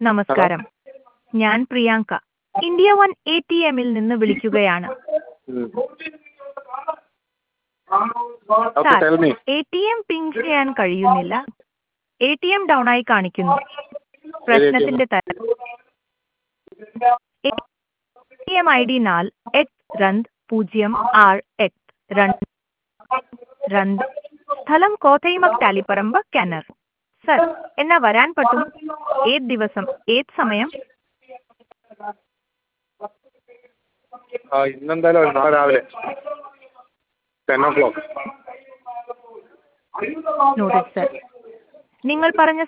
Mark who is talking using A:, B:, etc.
A: നമസ്കാരം ഞാൻ Priyanka India one A T എമ്മിൽ നിന്ന് വിളിക്കുകയാണ്
B: okay
A: sir
B: tell me
A: A T M ping ചെയ്യാൻ കഴിയുന്നില്ല എ ടി എം ഡൗൺ ആയി കാണിക്കുന്നു പ്രശ്നത്തിന്റെ തരം A T M I D നാൽ എട്ട് രണ്ട് പൂജ്യം ആറ് എട്ട് രണ്ട് രണ്ട് സ്ഥലം കോത്തൈമക് ടാലിപ്പറമ്പ് കെനർ സർ എന്നാ വരാൻ പറ്റും ഏത് ദിവസം ഏത് സമയം
B: ആ ഇന്നെന്തായാലും വരും. നാളെ രാവിലെ ten o'clock
A: notice sir നിങ്ങൾ പറഞ്ഞ